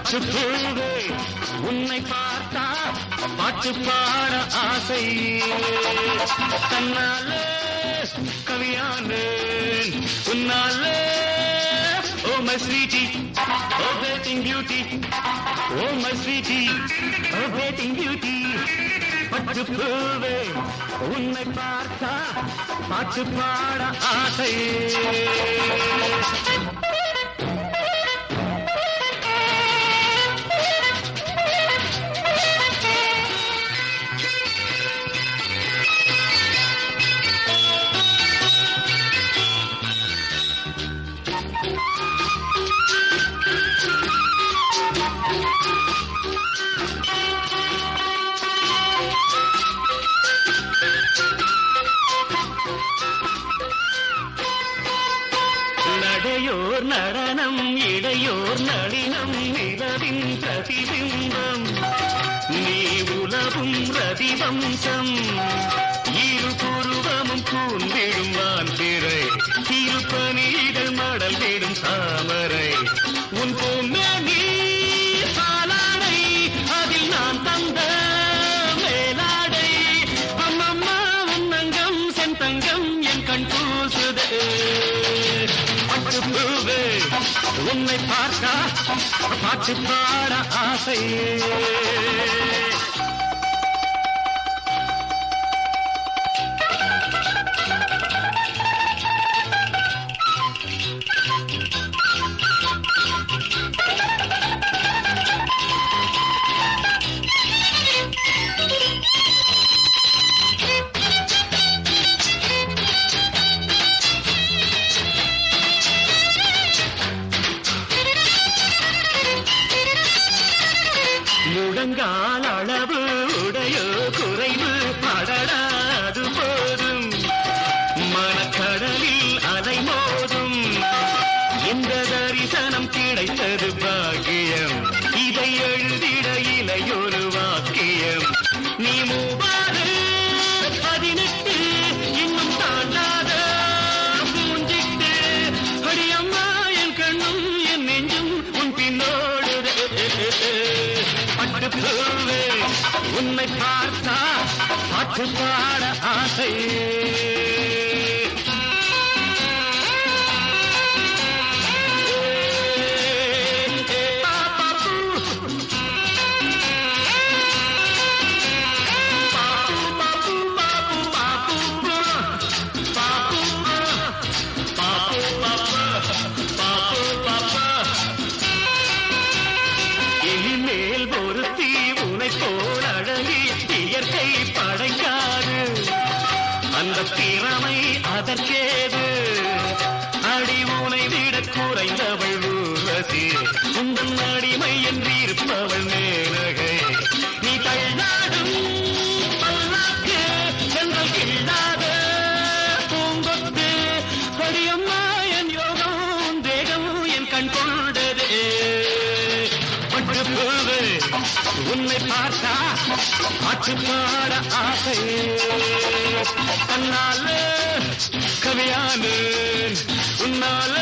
பட்டு பூவே உன்னை பார்த்தா பாட்டு பாட ஆசை தன்னாலே கவியானேன் உன்னாலே oh my sweety oh batting beauty oh my sweety oh batting beauty பட்டு பூவே உன்னை பார்த்தா பாட்டு பாட ஆசை நடையோர் நடனம் இடையோர் நளினம் நிலவின் பிரதிபிம்பம் நீ உலவும் ரதிவம்சம் இரு புருவமும் கூன்விடும் வான்பிறை திருப்பணிகள் மடல் விடும் தாமரை உன் பொன்னி சாலாடை அதில் நான் தந்த மேலாடை அம்மம்மா உன்னங்கம் செந்தங்கம் என் கண் பூசுதே பட்டு பூவே உன்னை பார்த்தா பாட்டு பாட ஆசை முழங்கால் அளவு உடையோ குறைவு அடடாது போதும் மனக்கடலில் அலை மோதும் இந்த தரிசனம் கிடைத்தது பாக்கியம் இதை எழுதிட இலையொரு வாக்கியம் நீ மூவாறு பதினெட்டு இன்னும் தாண்டாத பூஞ்சிட்டு அடியம்மா என் கண்ணும் என் நெஞ்சும் உன் பின்னோடு பட்டு பூவே உன்னை பார்த்தா பாட்டு பாட ஆசை இனிமேல் ஒருத்தி உனை போல் அழகி இயற்கை படைக்காது அந்த திறமை அதற்கேது அடி உனை விட குறைந்தவள் ஊர்வசி உந்தன் அடிமை என்றிருப்பவள் மேனகை நீ தள்ளாடும் பல்லாக்கு சென்றல் கில்லாத பூங்கொத்து அடியம்மா என் யோகம் உன் தேகம் என் கண் கொண்டது பட்டு பூவு உன்னை பார்த்தா பாட்டு பாட ஆசை தன்னால கவியானு உன்னால